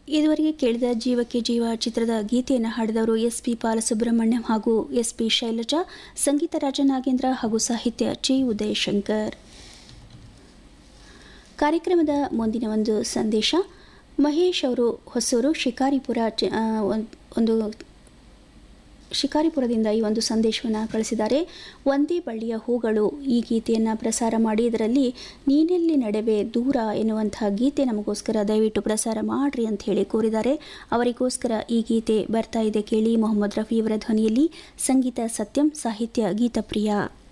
ಇದುವರೆಗೆ ಕೇಳಿದ ಜೀವಕ್ಕೆ ಜೀವ ಚಿತ್ರದ ಗೀತೆಯನ್ನು ಹಾಡಿದವರು ಎಸ್ ಪಿ ಬಾಲಸುಬ್ರಹ್ಮಣ್ಯಂ ಹಾಗೂ ಎಸ್ ಪಿ ಶೈಲಜಾ ಸಂಗೀತ ರಾಜನಾಗೇಂದ್ರ ಹಾಗೂ ಸಾಹಿತ್ಯ ಚಿ ಉದಯಶಂಕರ್ ಕಾರ್ಯಕ್ರಮದ ಮುಂದಿನ ಒಂದು ಸಂದೇಶ ಮಹೇಶ್ ಅವರು ಹೊಸೂರು ಶಿಕಾರಿಪುರ ಚ- ಆ, ಒಂದ್- ಒಂದು ಶಿಕಾರಿಪುರದಿಂದ ಈ ಒಂದು ಸಂದೇಶವನ್ನು ಕಳಿಸಿದ್ದಾರೆ ಒಂದೇ ಬಳ್ಳಿಯ ಹೂಗಳು ಈ ಗೀತೆಯನ್ನು ಪ್ರಸಾರ ಮಾಡಿ ಇದರಲ್ಲಿ ನೀನೆಲ್ಲಿ ನಡೆವೆ ದೂರ ಎನ್ನುವಂತಹ ಗೀತೆ ನಮಗೋಸ್ಕರ ದಯವಿಟ್ಟು ಪ್ರಸಾರ ಮಾಡ್ರಿ ಅಂತ ಹೇಳಿ ಕೋರಿದ್ದಾರೆ ಅವರಿಗೋಸ್ಕರ ಈ ಗೀತೆ ಬರ್ತಾ ಇದೆ ಕೇಳಿ ಮೊಹಮ್ಮದ್ ರಫಿ ಅವರ ಧ್ವನಿಯಲ್ಲಿ ಸಂಗೀತ ಸತ್ಯಂ ಸಾಹಿತ್ಯ ಗೀತಪ್ರಿಯ